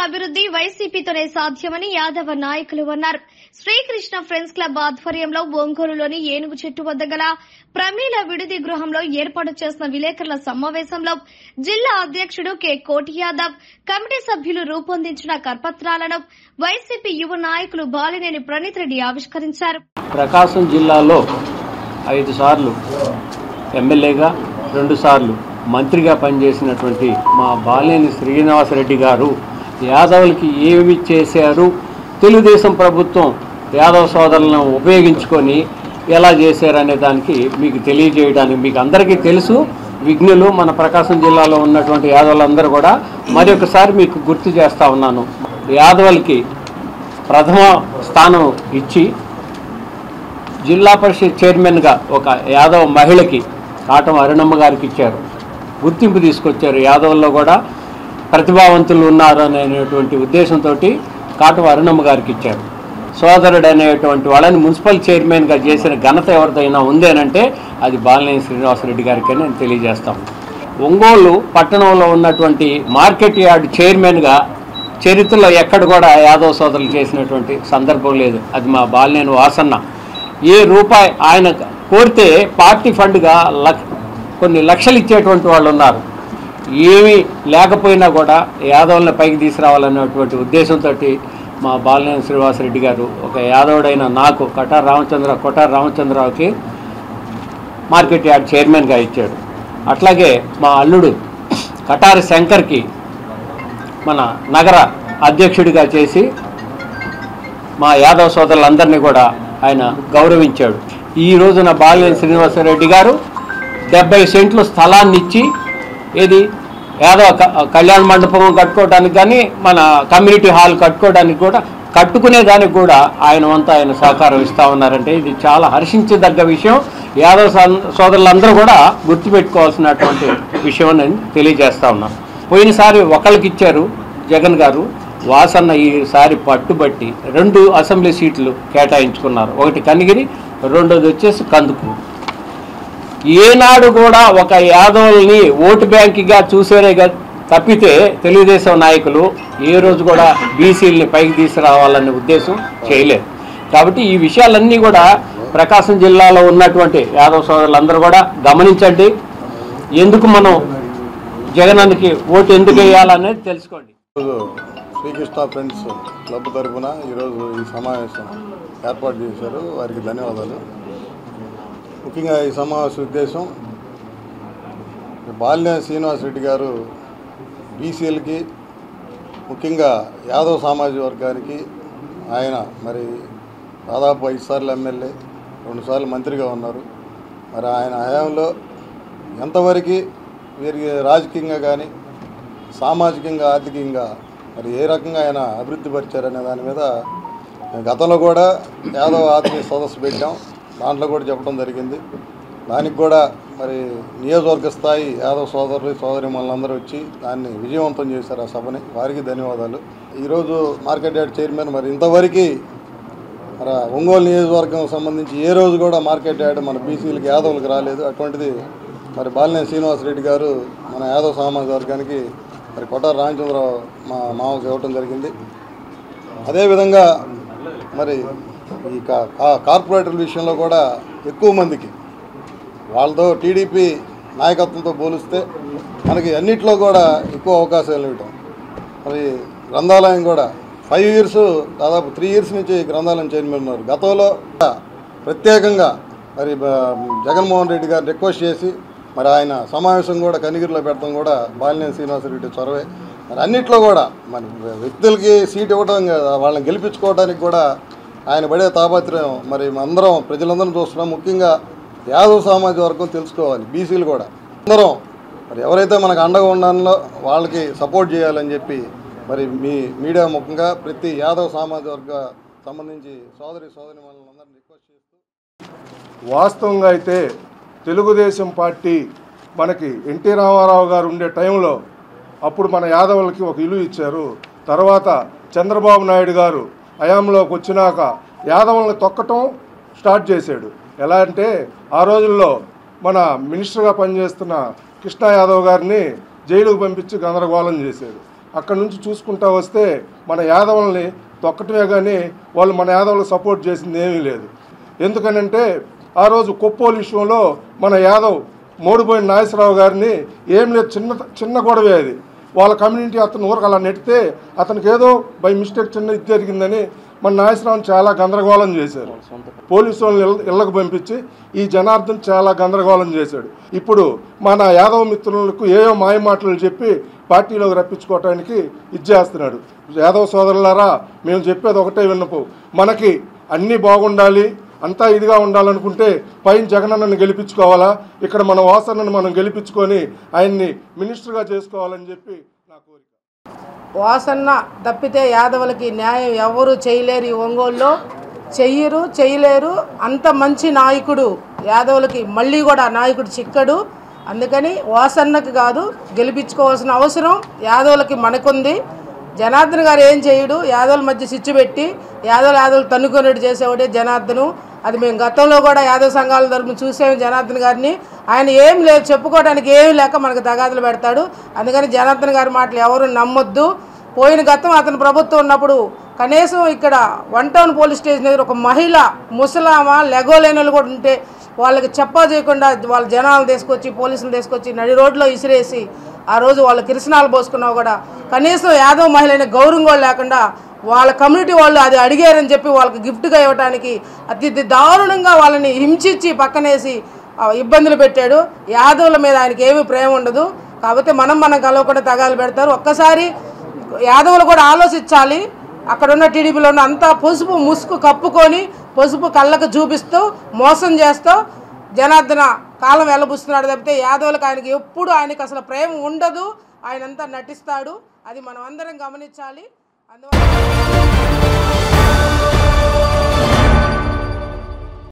అభివృద్ధి వైసీపీతోనే సాధ్యమని యాదవ నాయకులు అన్నారు శ్రీకృష్ణ ఫ్రెండ్స్ క్లబ్ ఆధ్వర్యంలో ఒంగోలులోని ఏనుగు చెట్టు వద్ద గల ప్రమీల విడిది గృహంలో ఏర్పాటు చేసిన విలేకరుల సమావేశంలో జిల్లా అధ్యక్షుడు కె కోటి యాదవ్ కమిటీ సభ్యులు రూపొందించిన కరపత్రాలను వైసీపీ యువ నాయకులు బాలినేని ప్రణీత్ రెడ్డి ఆవిష్కరించారు ప్రకాశం జిల్లాలో ఐదు సార్లు ఎమ్మెల్యేగా రెండు సార్లు మంత్రిగా పనిచేసినటువంటి మా బాలేని శ్రీనివాసరెడ్డి గారు యాదవులకి ఏమి చేశారు తెలుగుదేశం ప్రభుత్వం యాదవ సోదరులను ఉపయోగించుకొని ఎలా చేశారనే దానికి మీకు తెలియజేయడానికి మీకు అందరికీ తెలుసు విఘ్నులు మన ప్రకాశం జిల్లాలో ఉన్నటువంటి యాదవులందరూ కూడా మరి ఒకసారి మీకు గుర్తు చేస్తా ఉన్నాను యాదవులకి ప్రథమ స్థానం ఇచ్చి జిల్లా పరిషత్ చైర్మన్గా ఒక యాదవ మహిళకి కాటం అరుణమ్మ గారికి ఇచ్చారు గుర్తింపు తీసుకొచ్చారు యాదవుల్లో కూడా ప్రతిభావంతులు ఉన్నారు అనేటువంటి ఉద్దేశంతో కాటం అరుణమ్మ గారికి ఇచ్చారు సోదరుడు అనేటువంటి వాళ్ళని మున్సిపల్ చైర్మన్గా చేసిన ఘనత ఎవరిదైనా ఉందేనంటే అది బాలినేని శ్రీనివాసరెడ్డి గారికి నేను తెలియజేస్తాం ఒంగోలు పట్టణంలో ఉన్నటువంటి మార్కెట్ యార్డ్ చైర్మన్గా చరిత్రలో ఎక్కడ కూడా యాదవ్ సోదరులు చేసినటువంటి సందర్భం లేదు అది మా బాలినేని వాసన్న ఏ రూపాయి ఆయన కోరితే పార్టీ ఫండ్గా లక్ కొన్ని లక్షలు ఇచ్చేటువంటి వాళ్ళు ఉన్నారు ఏమీ లేకపోయినా కూడా యాదవులను పైకి తీసుకురావాలనేటువంటి ఉద్దేశంతో మా బాలినేని శ్రీనివాసరెడ్డి గారు ఒక యాదవుడైన నాకు కటార్ రామచంద్ర కొటార్ రామచంద్రరావుకి మార్కెట్ యార్డ్ చైర్మన్గా ఇచ్చాడు అట్లాగే మా అల్లుడు కటారి శంకర్కి మన నగర అధ్యక్షుడిగా చేసి మా యాదవ సోదరులందరినీ కూడా ఆయన గౌరవించాడు ఈ రోజున బాలినేని శ్రీనివాసరెడ్డి గారు డెబ్బై సెంట్లు స్థలాన్ని ఇచ్చి ఏది యాదవ క- కళ్యాణ మండపం కట్టుకోవడానికి కానీ మన కమ్యూనిటీ హాల్ కట్టుకోవడానికి కూడా కట్టుకునే దానికి కూడా ఆయన వంత ఆయన సహకారం ఇస్తా ఉన్నారంటే ఇది చాలా హర్షించదగ్గ విషయం యాదవ సన్- సోదరులందరూ కూడా గుర్తుపెట్టుకోవాల్సినటువంటి విషయం అని నేను తెలియజేస్తా ఉన్నాను పోయినసారి ఒకళ్ళకి ఇచ్చారు జగన్ గారు వాసన్న ఈసారి పట్టుబట్టి రెండు అసెంబ్లీ సీట్లు కేటాయించుకున్నారు ఒకటి కనిగిరి రెండోది వచ్చేసి కందుకు ఏనాడు కూడా ఒక యాదవుల్ని ఓటు బ్యాంక్గా చూసేనే గా- తప్పితే తెలుగుదేశం నాయకులు ఏ రోజు కూడా బీసీలని పైకి తీసుకురావాలనే ఉద్దేశం చేయలేదు కాబట్టి ఈ విషయాలన్నీ కూడా ప్రకాశం జిల్లాలో ఉన్నటువంటి యాదవ సోదరులందరూ కూడా గమనించండి ఎందుకు మనం జగనానికి ఓటు ఎందుకు వేయాలనేది తెలుసుకోండి ఈరోజు శ్రీకృష్ణ ఫ్రెండ్స్ క్లబ్ తరఫున ఈరోజు ఈ సమావేశం ఏర్పాటు చేశారు వారికి ధన్యవాదాలు ముఖ్యంగా ఈ సమావేశ ఉద్దేశం బాలినేని శ్రీనివాసరెడ్డి గారు బీసీలకి ముఖ్యంగా యాదవ్ సామాజిక వర్గానికి ఆయన మరి దాదాపు ఐదు సార్లు ఎమ్మెల్యే రెండుసార్లు మంత్రిగా ఉన్నారు మరి ఆయన హయాంలో ఎంతవరకు వీరికి రాజకీయంగా కానీ సామాజికంగా ఆర్థికంగా మరి ఏ రకంగా ఆయన అభివృద్ధి పరిచారనే దాని మీద గతంలో కూడా యాదవ్ ఆత్మీయ సదస్సు పెట్టాం దాంట్లో కూడా చెప్పడం జరిగింది దానికి కూడా మరి నియోజకవర్గ స్థాయి యాదవ్ సోదరులు సోదరి మనందరూ వచ్చి దాన్ని విజయవంతం చేశారు ఆ సభని వారికి ధన్యవాదాలు ఈరోజు మార్కెట్ యార్డ్ చైర్మన్ మరి ఇంతవరకు మరి ఆ ఒంగోలు నియోజకవర్గం సంబంధించి ఏ రోజు కూడా మార్కెట్ యార్డ్ మన బీసీలకి యాదవులకు రాలేదు అటువంటిది మరి బాలినేని శ్రీనివాసరెడ్డి గారు మన యాదవ్ సామాజిక వర్గానికి మరి కొట్టారు రామచంద్రరావు మా మామకు ఇవ్వటం జరిగింది అదేవిధంగా మరి ఈ కా- కా- కార్పొరేటర్ల విషయంలో కూడా ఎక్కువ మందికి వాళ్ళతో టీడీపీ నాయకత్వంతో పోలిస్తే మనకి అన్నిట్లో కూడా ఎక్కువ అవకాశాలు ఇవ్వటం మరి గ్రంథాలయం కూడా ఫైవ్ ఇయర్స్ దాదాపు త్రీ ఇయర్స్ నుంచి గ్రంథాలయం చైర్మన్ ఉన్నారు గతంలో ప్రత్యేకంగా మరి బ- జగన్మోహన్ రెడ్డి గారు రిక్వెస్ట్ చేసి మరి ఆయన సమావేశం కూడా కనిగిరిలో పెడతాం కూడా బాలినేని శ్రీనివాసరెడ్డి చొరవే మరి అన్నిట్లో కూడా మరి వ్యక్తులకి సీట్ ఇవ్వడం కదా వాళ్ళని గెలిపించుకోవడానికి కూడా ఆయన పడే తాపత్రయం మరి అందరం ప్రజలందరం చూస్తున్నాం ముఖ్యంగా యాదవ్ సామాజిక వర్గం తెలుసుకోవాలి బీసీలు కూడా అందరం మరి ఎవరైతే మనకు అండగా ఉన్నారో వాళ్ళకి సపోర్ట్ చేయాలని చెప్పి మరి మీ మీడియా ముఖంగా ప్రతి యాదవ్ సామాజిక వర్గ సంబంధించి సోదరి సోదరి వాళ్ళందరినీ రిక్వెస్ట్ చేస్తూ వాస్తవంగా అయితే తెలుగుదేశం పార్టీ మనకి ఎన్టీ రామారావు గారు ఉండే టైంలో అప్పుడు మన యాదవులకి ఒక ఇల్లు ఇచ్చారు తర్వాత చంద్రబాబు నాయుడు గారు హయాంలోకి వచ్చినాక యాదవులను తొక్కటం స్టార్ట్ చేశాడు ఎలా అంటే ఆ రోజుల్లో మన మినిస్టర్గా పనిచేస్తున్న కృష్ణా యాదవ్ గారిని జైలుకు పంపించి గందరగోళం చేశాడు అక్కడ నుంచి చూసుకుంటా వస్తే మన యాదవుల్ని తొక్కటమే కానీ వాళ్ళు మన యాదవులకు సపోర్ట్ చేసింది ఏమీ లేదు ఎందుకనంటే ఆ రోజు కొప్పోలు విషయంలో మన యాదవ్ మోడిపోయిన నాగేశ్వరరావు గారిని ఏం లేదు చిన్న చిన్న గొడవే అది వాళ్ళ కమ్యూనిటీ అతను ఊరకు అలా నెట్టితే అతనికి ఏదో బై మిస్టేక్ చిన్న ఇది జరిగిందని మన నాగేశ్వరరావుని చాలా గందరగోళం చేశారు పోలీసు వాళ్ళని ఇళ్ళ- ఇళ్ళకు పంపించి ఈ జనార్దన్ చాలా గందరగోళం చేశాడు ఇప్పుడు మన యాదవ మిత్రులకు ఏయో మాయ మాటలు చెప్పి పార్టీలోకి రప్పించుకోవటానికి ఇది చేస్తున్నాడు యాదవ సోదరులారా మేము చెప్పేది ఒకటే విన్నపు మనకి అన్నీ బాగుండాలి అంతా ఇదిగా ఉండాలనుకుంటే పైన జగనన్నను గెలిపించుకోవాలా ఇక్కడ మన వాసన్నను మనం గెలిపించుకొని ఆయన్ని మినిస్టర్గా చేసుకోవాలని చెప్పి నా కోరిక వాసన్న తప్పితే యాదవులకి న్యాయం ఎవరు చేయలేరు ఈ ఒంగోలులో చెయ్యరు చేయలేరు అంత మంచి నాయకుడు యాదవులకి మళ్ళీ కూడా నాయకుడు చిక్కడు అందుకని వాసన్నకి కాదు గెలిపించుకోవాల్సిన అవసరం యాదవులకి మనకుంది జనార్దన్ గారు ఏం చేయడు యాదవుల మధ్య సిచ్చు పెట్టి యాదవులు యాదవులు తన్నుకునేట్టు చేసేవాడే జనార్దను అది మేము గతంలో కూడా యాదవ సంఘాల తరపున చూసాము జనార్దన్ గారిని ఆయన ఏం లేదు చెప్పుకోవడానికి ఏమి లేక మనకు తగాదులు పెడతాడు అందుకని జనార్దన్ గారి మాటలు ఎవరు నమ్మొద్దు పోయిన గతం అతని ప్రభుత్వం ఉన్నప్పుడు కనీసం ఇక్కడ వన్ టౌన్ పోలీస్ స్టేషన్ దగ్గర ఒక మహిళ ముసలామా లెగోలేని వాళ్ళు కూడా ఉంటే వాళ్ళకి చెప్పా చేయకుండా వాళ్ళ జనాలు తీసుకొచ్చి పోలీసులు తీసుకొచ్చి నడి రోడ్లో ఇసిరేసి ఆ రోజు వాళ్ళ కిరసనాలు పోసుకున్నా కూడా కనీసం యాదవ్ మహిళని గౌరవం కూడా లేకుండా వాళ్ళ కమ్యూనిటీ వాళ్ళు అది అడిగారని చెప్పి వాళ్ళకి గిఫ్ట్గా ఇవ్వడానికి అతి అతి దారుణంగా వాళ్ళని హింసించి పక్కనేసి ఆ, ఇబ్బందులు పెట్టాడు యాదవుల మీద ఆయనకి ఏమీ ప్రేమ ఉండదు కాకపోతే మనం మనం కలవకుండా తగాలు పెడతారు ఒక్కసారి యాదవులు కూడా ఆలోచించాలి అక్కడ ఉన్న టీడీపీలో ఉన్న అంతా పసుపు ముసుగు కప్పుకొని పసుపు కళ్ళకు చూపిస్తూ మోసం చేస్తూ జనార్దన కాలం వెళ్ళబుస్తున్నాడు తప్పితే యాదవులకు ఆయనకి ఎప్పుడు ఆయనకి అసలు ప్రేమ ఉండదు ఆయన అంతా నటిస్తాడు అది మనం అందరం గమనించాలి అందువల్ల